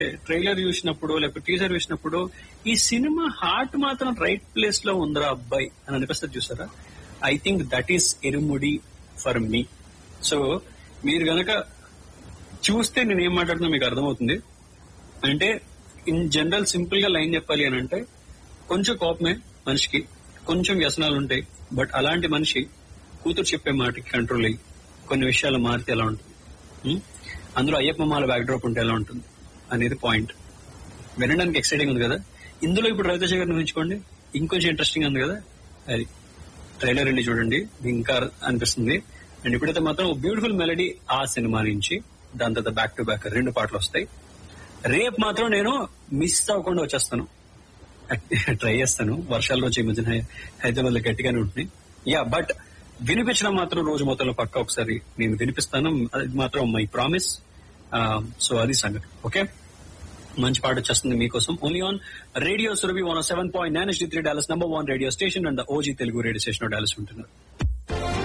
Trailer చూసినప్పుడు లేకపోతే teaser చూసినప్పుడు ఈ సినిమా హార్ట్ మాత్రం రైట్ ప్లేస్ లో ఉందిరా అబ్బాయి అని అనిపిస్తుంది చూసారా ఐ థింక్ దట్ ఈస్ ఎరుముడి ఫర్ మీ సో మీరు గనక చూస్తే నేను ఏం మాట్లాడుతున్నా మీకు అర్థమవుతుంది అంటే ఇన్ జనరల్ సింపుల్ గా లైన్ చెప్పాలి అని అంటే కొంచెం కోపమే మనిషికి కొంచెం వ్యసనాలు ఉంటాయి బట్ అలాంటి మనిషి కూతురు చెప్పే మాటకి కంట్రోల్ అయ్యి కొన్ని విషయాలు మారితే ఎలా ఉంటుంది ఉం? అందులో అయ్యప్ప మాల బ్యాక్డ్రాప్ ఉంటే ఎలా ఉంటుంది అనేది పాయింట్ వినడానికి ఎక్సైటింగ్ ఉంది కదా ఇందులో ఇప్పుడు రవితేజ గారిని ఊహించుకోండి ఇంకొంచెం ఇంట్రెస్టింగ్ ఉంది కదా అది ట్రైలర్ వెళ్ళి చూడండి మీకు ఇంకా అనిపిస్తుంది అండ్ ఇప్పుడైతే మాత్రం బ్యూటిఫుల్ మెలడీ ఆ సినిమా నుంచి దాని తర్వాత బ్యాక్ టు బ్యాక్ రెండు పాటలు వస్తాయి రేపు మాత్రం నేను మిస్ అవ్వకుండా వచ్చేస్తాను ట్రై చేస్తాను వర్షాల రోజు ఈ మధ్యన హైదరాబాద్ లో గట్టిగానే ఉంటుంది యా బట్ వినిపించడం మాత్రం రోజు మొత్తంలో పక్క ఒకసారి నేను వినిపిస్తాను అది మాత్రం మై ప్రామిస్ సో అది సంగతి ఓకే మంచి పాట వచ్చేస్తుంది మీకోసం only on radio Surabhi one seven point nine three Dallas number one radio station and OG Telugu radio station Dallas ఉంటున్నారు